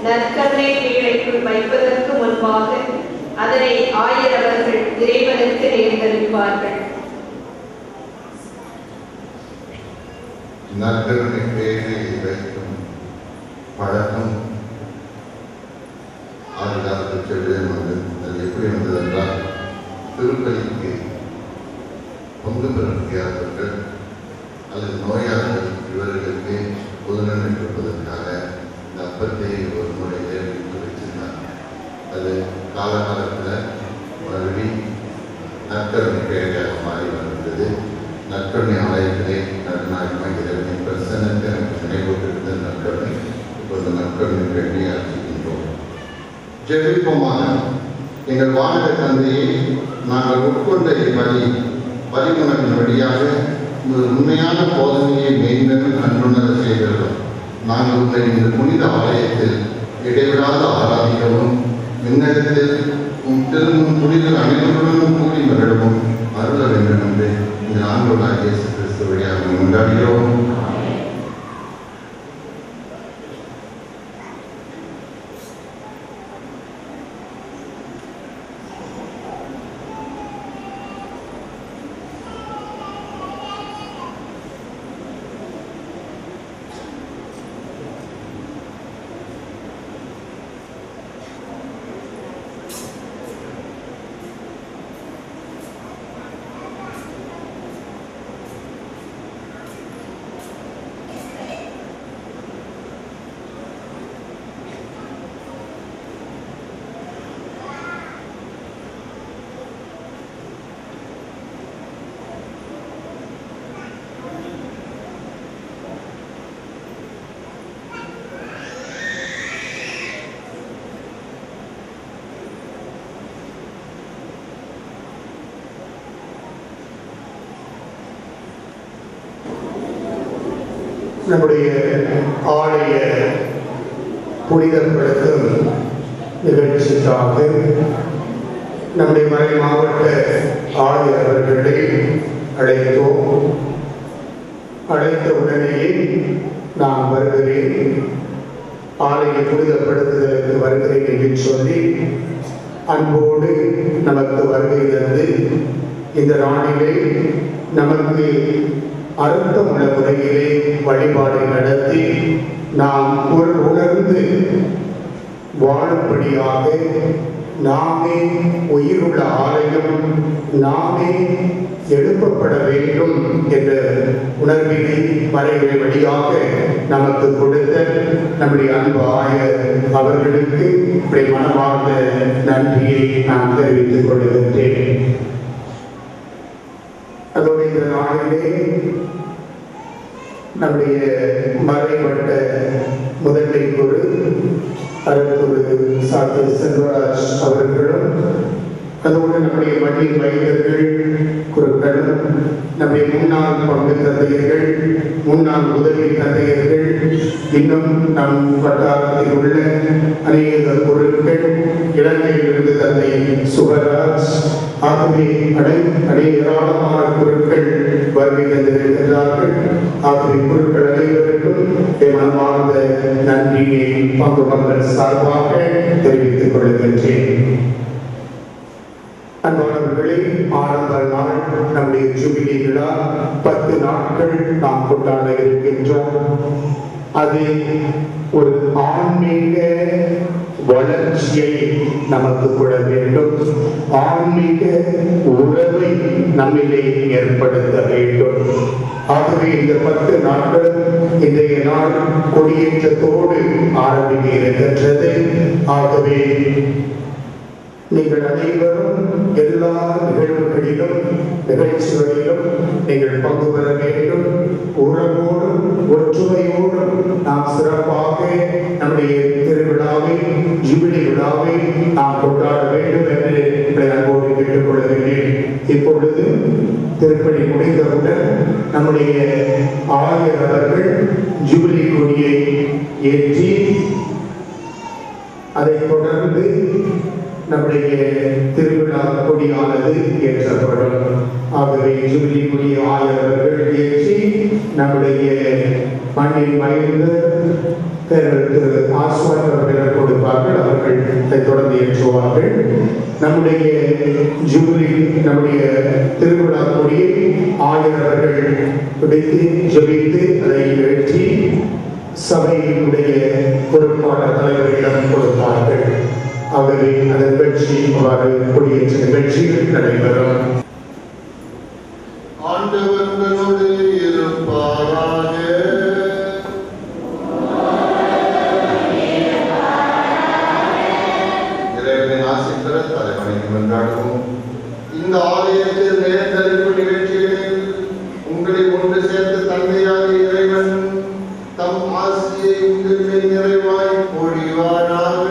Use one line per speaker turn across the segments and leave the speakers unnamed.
நற்கருணை பீழைக்குள் வைப்பதற்கு முன்பாக அதனை ஆயிரவர்கள் இறைவனுக்கு நேர்ந்தளிப்பார்கள்
நற்கருணை பேரை வைக்கும் பழக்கம் ஆதிகாலத்து செல்வம் வந்து அது எப்படி வந்தது என்றால் திருப்பலிக்கு பங்கு பெற முடியாதவர்கள் அல்லது நோயாளர்கள் இவர்களுக்கு புதுநன்மை கொடுப்பதற்காக இந்த அப்பத்தை ஒரு முறை தெரிவித்து வச்சிருந்தாங்க அது காலகாலத்தில் மறுபடி நற்கருணை பேரையாக மாறி வருகிறது நற்கருணை ஆலயத்திலே நடுநாயகமாக இறைவனை பிரசன்னத்தை நமக்கு நினைவூட்டிருந்த நற்கருணை இப்பொழுது நற்கருணை பேரையை ஆட்சிக்கின்றோம் ஜெபிப்போமாக எங்கள் வானக தந்தையை நாங்கள் உட்கொண்ட இவ்வழி வழிமுறையின் வழியாக உங்கள் உண்மையான போதனையை மேம்பெரும் கண்டுணர செய்திருக்கிறோம் நாங்கள் உங்களை இந்த புனித ஆலயத்தில் இடைவிடாத ஆராதிக்கவும் விண்ணகத்தில் உம் திரும்பும் புனிதர் அனைவருடனும் கூடி மகிழவும் அருள வேண்டும் என்று இந்த ஆண்டோடாக இயேசு கிறிஸ்து வழியாக கொண்டாடுகிறோம்
நம்முடைய ஆலய புனிதப்படுத்தும் நிகழ்ச்சிக்காக நம்முடைய மறை மாவட்ட ஆயர் அவர்களை அழைத்தோம் அழைத்த உடனேயே நான் வருகிறேன் ஆலய புனிதப்படுத்துதலுக்கு வருகிறேன் என்று சொல்லி அன்போடு நமக்கு வருகை தந்து இந்த நாளிலே நமக்கு அர்த்தமுள்ள முறையிலே வழிபாடு நடத்தி நாம் ஒரு உணர்ந்து வாழும்படியாக நாமே உயிருள்ள ஆலயம் நாமே எழுப்பப்பட வேண்டும் என்ற உணர்வினை மறைகளை வழியாக நமக்கு கொடுத்த நம்முடைய அன்பு ஆயர் அவர்களுக்கு இப்படி மனமார்ந்த நன்றியை நான் தெரிவித்துக் கொள்கின்றேன் அதோடு இந்த நாளிலே நம்முடைய மறைப்பட்ட முதன்மை குரு அருள்குரு சாத்தி செல்வராஜ் அவர்களும் அதோடு நம்முடைய மண்ணின் வைத்தியர்கள் குருக்களும் நம்முடைய முன்னாள் பங்கு தந்தையர்கள் முன்னாள் உதவி தந்தையர்கள் இன்னும் நம் வட்டாரத்தில் உள்ள அநேக குருக்கள் இலங்கையிலிருந்து தந்தை சுபராஜ் ஆகவே அடை அடை ஏராளமான குருக்கள் வருகை தந்திருக்கிறார்கள் ஆகவே குருக்கள் அனைவருக்கும் என் மனமார்ந்த நன்றியை பங்கு மக்கள் சார்பாக தெரிவித்துக் கொள்கின்றேன் அன்பானவர்களே ஆரம்ப நாள் நம்முடைய ஜூபிலி விழா பத்து நாட்கள் நாம் கொண்டாட இருக்கின்றோம் அது ஒரு ஆன்மீக வளர்ச்சியை நமக்கு கொள்ள வேண்டும் ஆன்மீக உறவை நம்மிலே ஏற்படுத்த வேண்டும் ஆகவே இந்த பத்து நாட்கள் இன்றைய நாள் கொடியேற்றத்தோடு ஆரம்பிக்க இருக்கின்றது ஆகவே நீங்கள் அனைவரும் எல்லா நிகழ்வுகளிலும் நிகழ்ச்சிகளிலும் நீங்கள் பங்கு பெற வேண்டும் உறவோடும் ஒற்றுமையோடும் நாம் சிறப்பாக நம்முடைய திருவிழாவை ஜூபிலி விழாவை நாம் கொண்டாட வேண்டும் என்று உங்களை அன்போடு கேட்டுக் கொள்கிறேன் இப்பொழுது திருப்பணி முடிந்தவுடன் நம்முடைய ஆயர் அவர்கள் ஜூபிலி கொடியை ஏற்றி அதைத் தொடர்ந்து நம்முடைய திருவிழா கொடியானது ஏற்றப்படும் ஆகவே ஜூபிலி கொடி ஆயவர்கள் ஏற்றி நம்முடைய மண்ணில் மகிழ்ந்து திரு ஆஸ்வான் அவர்கள் கொடுப்பார்கள் அவர்கள் அதைத் தொடர்ந்து ஏற்றுவார்கள் நம்முடைய ஜூபிலி நம்முடைய திருவிழா கொடியை ஆயர் அவர்கள் பிடித்து ஜெபித்து அதை ஏற்றி சபையினுடைய பொறுப்பாளர் தலைவரிடம் கொடுப்பார்கள் ஆகவே அந்த நிகழ்ச்சி அவ்வாறு கொடியேற்ற நிகழ்ச்சிகள் நடைபெறும்
ஆண்டவர் உங்களோடு இருப்பாராக இறைவனின் ஆசை பெற தலைவனைக்கு கொண்டாடுவோம் இந்த ஆலயத்தில் நேர்ந்தறிவு நிகழ்ச்சிகளில் உங்களை ஒன்று சேர்த்து தந்தையாக இறைவன் தம் ஆசியை உங்கள் மேல் நிறைவாய் பொழிவாராக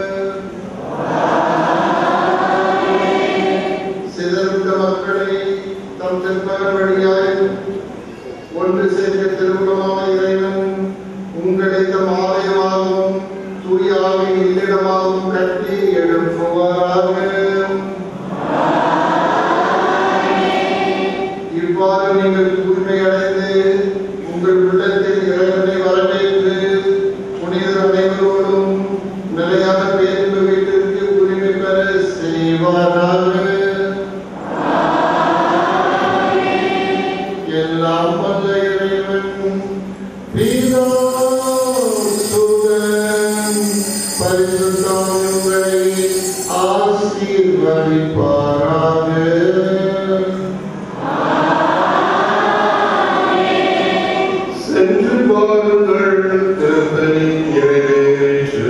சிதறுண்ட மக்களை தம் தென்பகல் வழியாய் ஒன்று சேர்க்க திருமணமான இறைவன் உங்களை தம் ஆலயமாகவும் தூயாவின் இல்லிடமாகவும் கட்டி எழுப்புவாராக இவ்வாறு நீங்கள் தூய்மை அடைந்து உங்கள் உள்ளத்தில் இறைவனை வரவேற்று புனிதர் அனைவரோடும் நிலையான பேருந்து வீட்டிற்கு உரிமை பெற செய்வாராக எல்லாம் வல்ல இறைவன் பிதா, சுதன், பரிசுத்தாவி உங்களை ஆசீர்வதிப்பாராக சென்று பாருங்கள் திருப்பலி நிறைவேற்று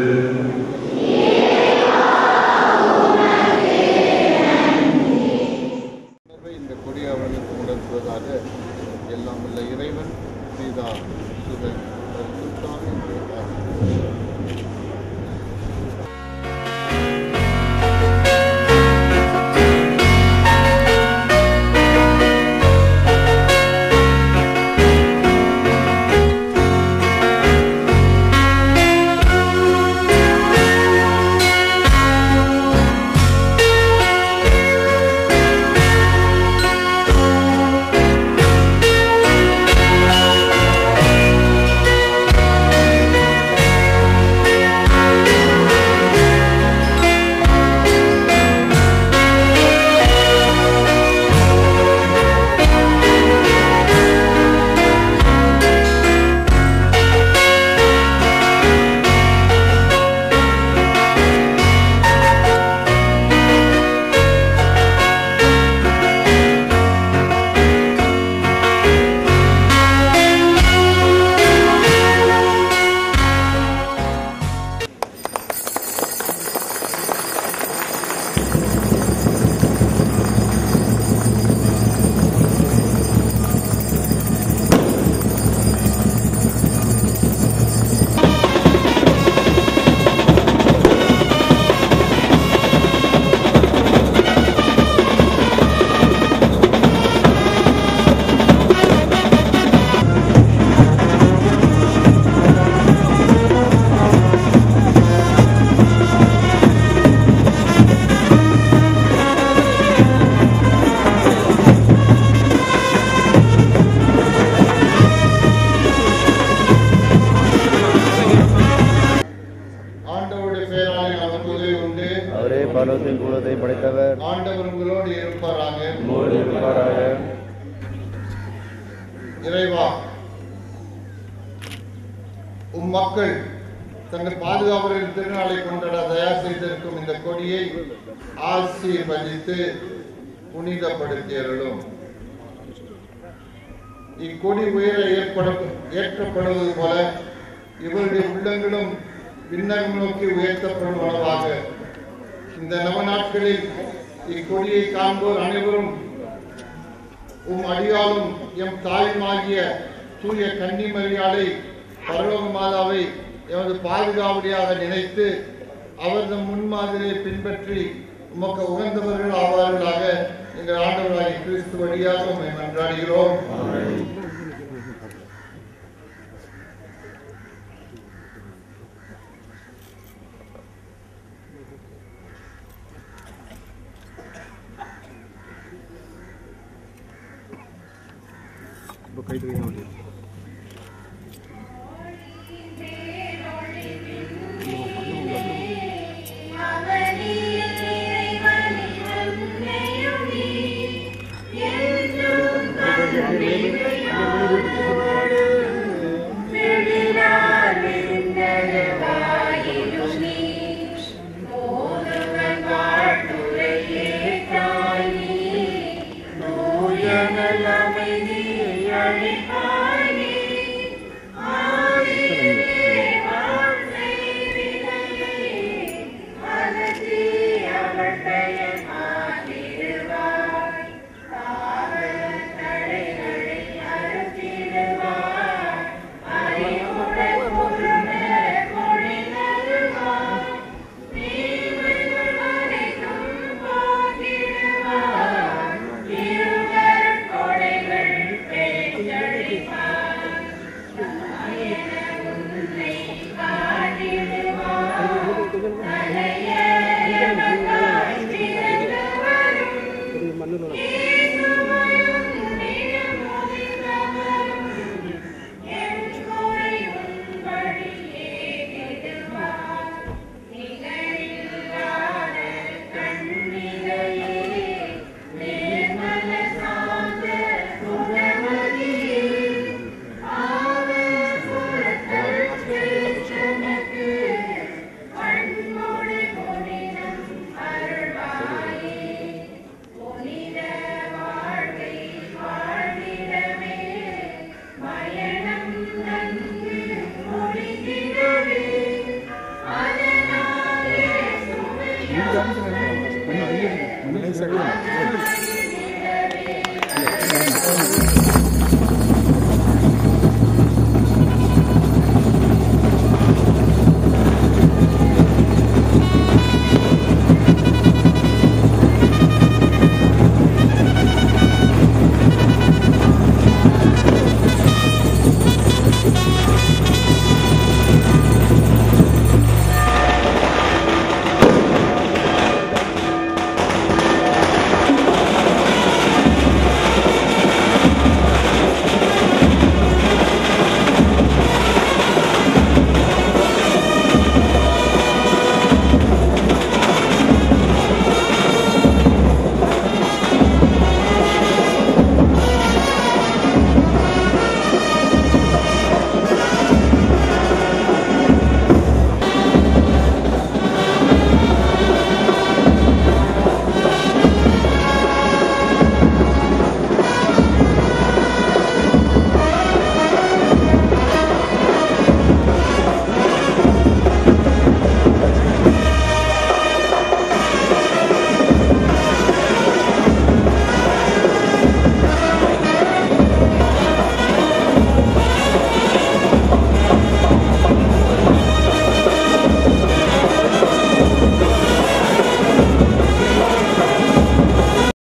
உணர்வை இந்த கொடியவர்களுக்கு உணர்த்துவதாக எல்லாம் உள்ள இறைவன் பிதா சுதன் பரிசுத்தாவி ஆமென். ஆண்டவருடைய பெயராலே நமக்கு உதவி உண்டு
அவரே பர்வத்தின் கூலத்தை படைத்தவர்
ஆண்டவர் உங்களோடு இருப்பாராக
உம்மோடு இருப்பாராக
இறைவா உம் மக்கள் தங்கள் பாதுகாவலரின் திருநாளை கொண்டாட தயார் செய்திருக்கும் இந்த கொடியை ஆசீர்வதித்து புனிதப்படுத்தியருளும் இக்கொடி உயர ஏற்பட ஏற்றப்படுவது போல இவருடைய உள்ளங்களும் விண்ணகம் நோக்கி உயர்த்தப்படும் அளவாக இந்த நவ நாட்களில் இக்கொடியை காண்போர் அனைவரும் உம் அடியாலும் எம் தாயுமாகிய தூய கன்னிமரியாளை பரலோக மாதாவை எமது பாதுகாவலியாக நினைத்து அவரது முன்மாதிரியை பின்பற்றி உமக்கு உகந்தவர்கள் ஆவார்களாக எங்கள் ஆண்டவராகிய கிறிஸ்து வழியாக உம்மை மன்றாடுகிறோம்
இப்போ கை தூக்கி